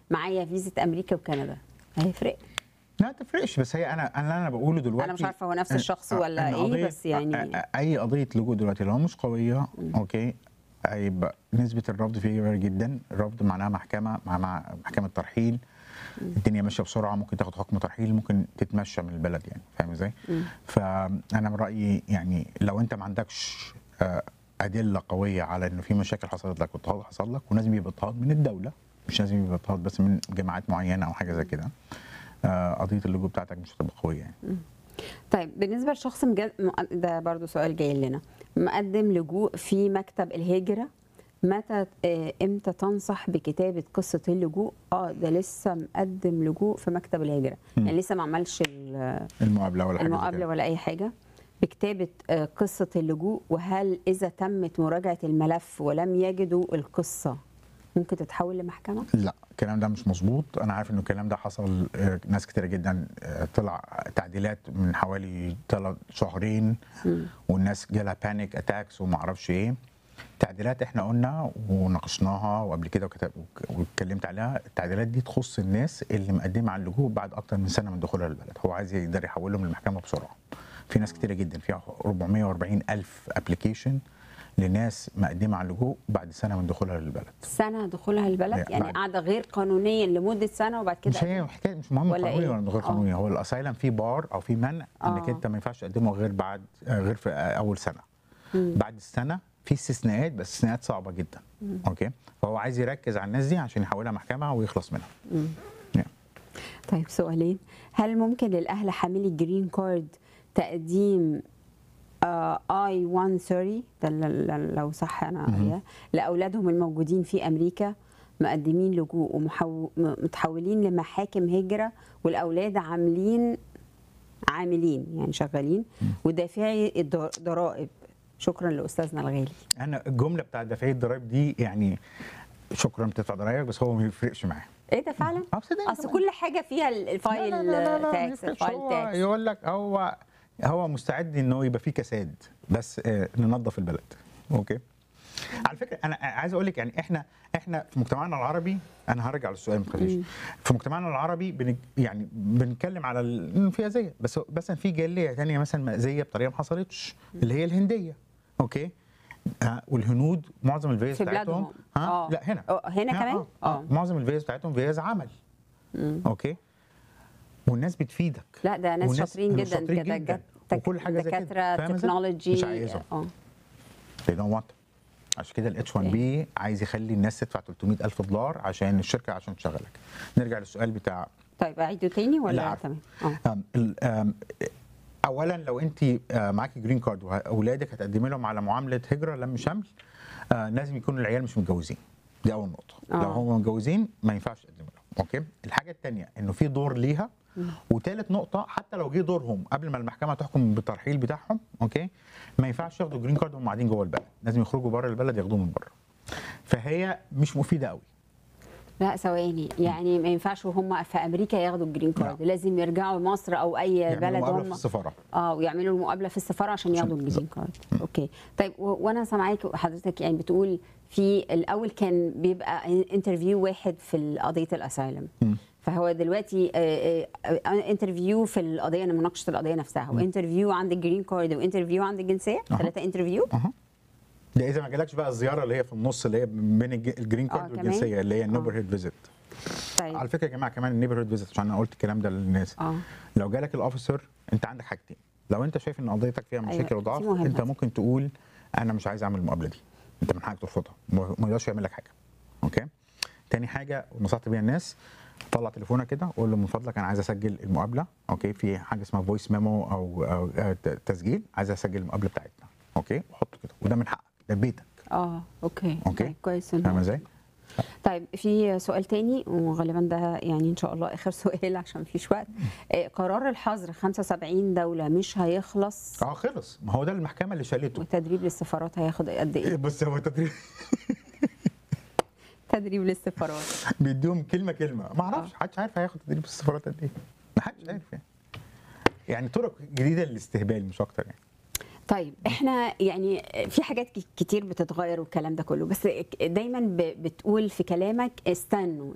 معايا فيزا امريكا وكندا هيفرق لا ما تفرقش بس هي انا انا انا بقوله دلوقتي انا مش عارفه هو نفس الشخص آه، ولا إن ايه قضية- بس يعني آه، اي قضيه لجوء دلوقتي لو مش قويه اوكي هيبقى نسبه الرفض فيه كبيره جدا الرفض معناها محكمه مع, مع محكمه ترحيل الدنيا ماشيه بسرعه ممكن تاخد حكم ترحيل ممكن تتمشى من البلد يعني فاهم ازاي؟ فانا من رايي يعني لو انت ما عندكش آه، ادله قويه على انه في مشاكل حصلت لك واضطهاد حصل لك ولازم يبقى اضطهاد من الدوله مش لازم يبقى اضطهاد بس من جماعات معينه او حاجه زي كده آه، قضيه اللجوء بتاعتك مش هتبقى قويه يعني طيب بالنسبه لشخص مجد... م- ده برضو سؤال جاي لنا مقدم لجوء في مكتب الهجره متى آه، امتى تنصح بكتابه قصه اللجوء اه ده لسه مقدم لجوء في مكتب الهجره مم. يعني لسه ما عملش ال- المقابله ولا حاجه زي المقابله كده. ولا اي حاجه بكتابه آه، قصه اللجوء وهل اذا تمت مراجعه الملف ولم يجدوا القصه ممكن تتحول لمحكمه لا الكلام ده مش مظبوط انا عارف انه الكلام ده حصل آه، ناس كتير جدا آه، طلع تعديلات من حوالي ثلاث شهرين والناس جالها بانيك اتاكس وما اعرفش ايه تعديلات احنا قلنا وناقشناها وقبل كده وكتب- واتكلمت عليها التعديلات دي تخص الناس اللي مقدمه على اللجوء بعد اكتر من سنه من دخولها للبلد هو عايز يقدر يحولهم للمحكمه بسرعه في ناس كتيره جدا فيها 440 الف ابلكيشن لناس مقدمه على اللجوء بعد سنه من دخولها للبلد سنه دخولها البلد لا، يعني بعد- قاعده غير قانونيا لمده سنه وبعد كده مش هي حكايه مش مهم ولا قانوني إيه؟ ولا غير آه. قانوني هو الاسايلم في بار او في منع انك آه. انت ما ينفعش تقدمه غير بعد آه، غير في آه، اول سنه بعد السنه في استثناءات بس استثناءات صعبه جدا اوكي فهو عايز يركز على الناس دي عشان يحولها محكمه ويخلص منها yeah. طيب سؤالين هل ممكن للاهل حاملي الجرين كارد تقديم اي 130 ده ل- ل- لو صح انا قارياه لاولادهم الموجودين في امريكا مقدمين لجوء ومتحولين لمحاكم هجره والاولاد عاملين عاملين يعني شغالين ودافعي الض- ضرائب شكرا لاستاذنا الغالي انا الجمله بتاعت دفعيه الضرايب دي يعني شكرا بتدفع ضرايبك بس هو ما بيفرقش معاه ايه ده فعلا اه صدقني اصل طبعاً. كل حاجه فيها ال- الفايل لا لا لا لا ما تاكس يفرقش. الفايل هو تاكس يقول لك هو هو مستعد انه يبقى فيه كساد بس آه، ننظف البلد اوكي على فكره انا عايز اقول لك يعني احنا احنا في مجتمعنا العربي انا هرجع للسؤال ما تخليش في مجتمعنا العربي بن يعني بنتكلم على ال- إنه في اذيه بس مثلا في جاليه ثانيه مثلا مأذيه بطريقه ما حصلتش اللي هي الهنديه اوكي آه والهنود معظم الفيز في بتاعتهم بلادهم. ها آه. لا هنا آه، هنا كمان؟ آه. آه. آه. معظم الفيز بتاعتهم فيز عمل اوكي والناس بتفيدك لا ده ناس وناس- شاطرين ناس جدا شاطرين كده جدا. جت- وكل حاجه زي كده دكاتره فاهم إزاي؟ تكنولوجي مش عايزهم اه they don't want عشان كده الاتش 1 بي عايز يخلي الناس تدفع 300 الف دولار عشان الشركه عشان تشغلك نرجع للسؤال بتاع طيب اعيده تاني لا ولا عارف. تمام اه أم، ال- أم، اولا لو انت آه، معاكي جرين كارد واولادك هتقدمي لهم على معامله هجره لم شمل آه، لازم يكونوا العيال مش متجوزين دي اول نقطه آه. لو هم متجوزين ما ينفعش تقدمي لهم اوكي الحاجه الثانيه انه في دور ليها وثالث نقطه حتى لو جه دورهم قبل ما المحكمه تحكم بالترحيل بتاعهم اوكي ما ينفعش ياخدوا جرين كارد وهم قاعدين جوه البلد لازم يخرجوا بره البلد ياخدوه من بره فهي مش مفيده قوي لا ثواني يعني ما ينفعش وهم في امريكا ياخدوا الجرين كارد لا. لازم يرجعوا مصر او اي يعملوا بلد مقابلة في هم السفاره اه ويعملوا المقابله في السفاره عشان ياخدوا الجرين كارد اوكي طيب و- وانا سامعاك حضرتك يعني بتقول في الاول كان بيبقى انترفيو واحد في قضيه الاسايلم فهو دلوقتي انترفيو في القضيه مناقشه القضيه نفسها وانترفيو عند الجرين كارد وانترفيو عند الجنسيه أها. ثلاثه انترفيو اها ده اذا ما جالكش بقى الزياره اللي هي في النص اللي هي بين الج- الجرين آه، كارد كمان؟ والجنسيه اللي هي آه. النيبر هيد فيزيت طيب على فكره يا جماعه كمان النيبر هيد فيزيت عشان انا قلت الكلام ده للناس اه لو جالك الاوفيسر انت عندك حاجتين لو انت شايف ان قضيتك فيها أيوة، مشاكل دي وضعف مهمة انت دي. ممكن تقول انا مش عايز اعمل المقابله دي انت من حقك ترفضها ما ما يقدرش يعمل لك حاجه اوكي تاني حاجه ونصحت بيها الناس طلع تليفونك كده قول له من فضلك انا عايز اسجل المقابله اوكي في حاجه اسمها فويس ميمو او, أو آه، ت- تسجيل عايز اسجل المقابله بتاعتنا اوكي وحطه كده وده من حقك ده بيتك اه اوكي أوكي. طيب كويس إنه- فاهم ازاي؟ طيب في سؤال تاني وغالبا ده يعني ان شاء الله اخر سؤال عشان مفيش وقت آه، قرار الحظر 75 دوله مش هيخلص اه خلص ما هو ده المحكمه اللي شالته والتدريب للسفارات هياخد قد إيه ايه؟ بس هو تدريب تدريب للسفارات بيديهم كلمه كلمه ما اعرفش محدش عارف هياخد تدريب في السفارات قد ايه ما حدش عارف يعني يعني طرق جديده للاستهبال مش اكتر يعني طيب احنا يعني في حاجات ك- كتير بتتغير والكلام ده كله بس دايما ب- بتقول في كلامك استنوا